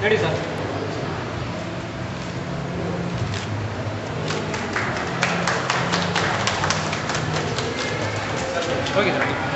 ready sir okay sir ready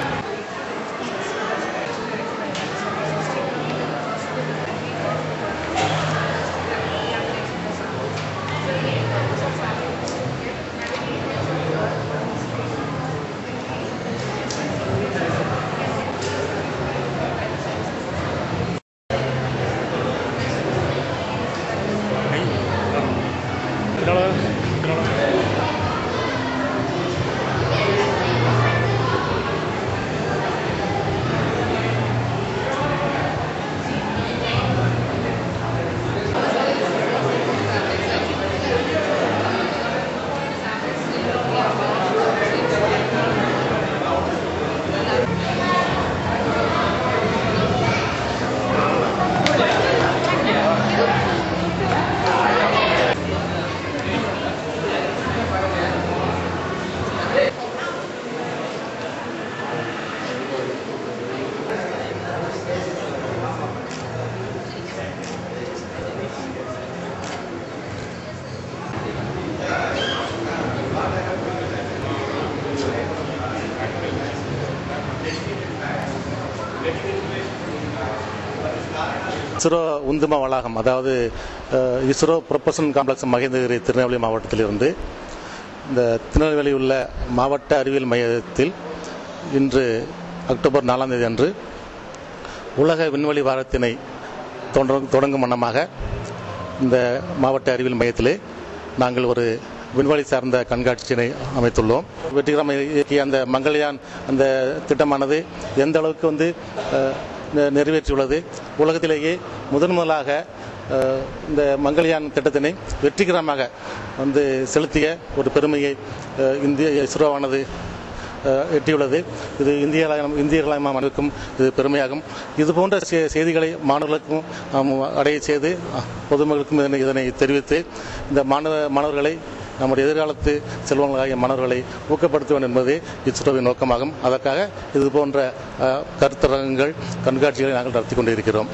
ISRO உந்தும வளாகம் அதாவது அஹ், ISRO propulsion complex Mahendragiri Tirunelveli மாவட்டத்திலிருந்து இந்த திருநெல்வேலி உள்ள மாவட்ட அறிவியல் மையத்தில் இன்று அக்டோபர் நாலாம் தேதி அன்று உலக விண்வெளி வாரத்தினை தொடங்கும் தொடங்கும் வண்ணமாக இந்த மாவட்ட அறிவியல் மையத்திலே நாங்கள் ஒரு விண்வெளி சார்ந்த கண்காட்சியினை அமைத்துள்ளோம் வெற்றிகரமாக இயக்கிய அந்த மங்கள்யான் அந்த திட்டமானது எந்த அளவுக்கு வந்து அஹ், நெ- நிறைவேற்றியுள்ளது உலகத்திலேயே முதன் முதலாக அஹ், இந்த மங்கள்யான் திட்டத்தினை வெற்றிகரமாக வந்து செலுத்திய ஒரு பெருமையை அஹ், இந்திய இஸ்ரோவானது அஹ், எட்டியுள்ளது இது இந்திய இந்தியர்களாக அனைவருக்கும் இது பெருமையாகும் இது போன்ற செ- செய்திகளை மாணவர்களுக்கும் நாம் அடைய செய்து அஹ், பொதுமக்களுக்கும் இதனை இதனை தெரிவித்து இந்த மாணவ மாணவர்களை நம்முடைய எதிர்காலத்து செல்வங்களாகிய மாணவர்களை ஊக்கப்படுத்த வேண்டும் என்பதே இஸ்ரோவின் நோக்கமாகும் அதற்காக இது போன்ற அஹ், கருத்தரங்கங்கள் கண்காட்சிகளை நாங்கள் நடத்தி கொண்டிருக்கிறோம்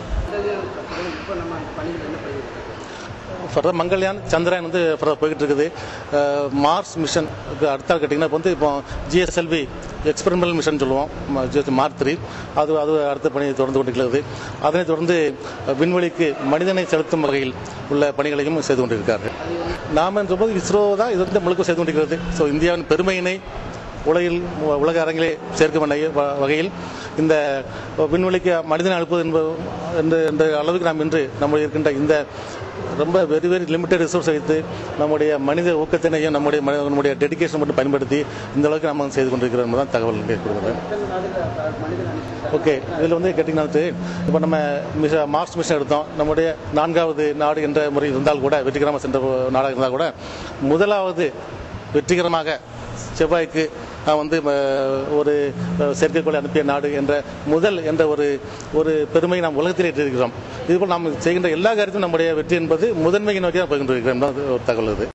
ஃபர்தர் மங்கள்யான் சந்திரயான் வந்து ஃபர்தர் போய்கிட்டு இருக்குது அஹ், மார்ஸ் மிஷன் அடுத்த கேட்டிங்கன்னா இப்போ வந்து இப்போ ஜிஎஸ்எல்வி எக்ஸ்பெரிமெண்டல் மிஷன் சொல்லுவோம் ம- ஜி- மார்க் த்ரீ அது அது அடுத்த பணி தொடர்ந்து கொண்டிருக்கிறது அதனைத் தொடர்ந்து அஹ், விண்வெளிக்கு மனிதனை செலுத்தும் வகையில் உள்ள பணிகளையும் செய்து கொண்டிருக்கிறார்கள் நாம் என்றபோது இஸ்ரோ தான் இது வந்து முழுக்க செய்து கொண்டிருக்கிறது ஸோ இந்தியாவின் பெருமையினை உலகில் உலக அரங்கிலே சேர்க்கும் வண்ண- வ- வகையில் இந்த விண்வெளிக்கு மனிதனை அனுப்புவது என்பது என்ற என்ற அளவுக்கு நாம் இன்று நம்ம இருக்கின்ற இந்த ரொம்ப வெரி வெரி லிமிட்டட் ரிசோர்ஸ் வைத்து நம்முடைய மனித ஊக்கத்தினையும் நம்முடைய மனி- நம்முடைய டெடிகேஷன் மட்டும் பயன்படுத்தி இந்த அளவுக்கு நம்ம செய்து கொண்டிருக்கிறோம் என்பதுதான் தகவல் கொடுக்குறேன் ஓகே இதில் வந்து கேட்டிங்கன்னா வந்து இப்போ நம்ம மிஷ மார்ஸ் மிஷன் எடுத்தோம் நம்முடைய நான்காவது நாடு என்ற முறை இருந்தால் கூட வெற்றிகரமாக சென்ற நாடாக இருந்தால் கூட முதலாவது வெற்றிகரமாக செவ்வாய்க்கு நான் வந்து அஹ், ஒரு அஹ், செயற்கைக்கோளை அனுப்பிய நாடு என்ற முதல் என்ற ஒரு ஒரு பெருமை நாம் உலகத்திலே இருக்கிறோம் இதுபோல் நாம் செய்கின்ற எல்லா காரியத்திலும் நம்முடைய வெற்றி என்பது முதன்மையை நோக்கி தான் போய்கிட்டு இருக்கிறோம் என்பது ஒரு தகவல் இது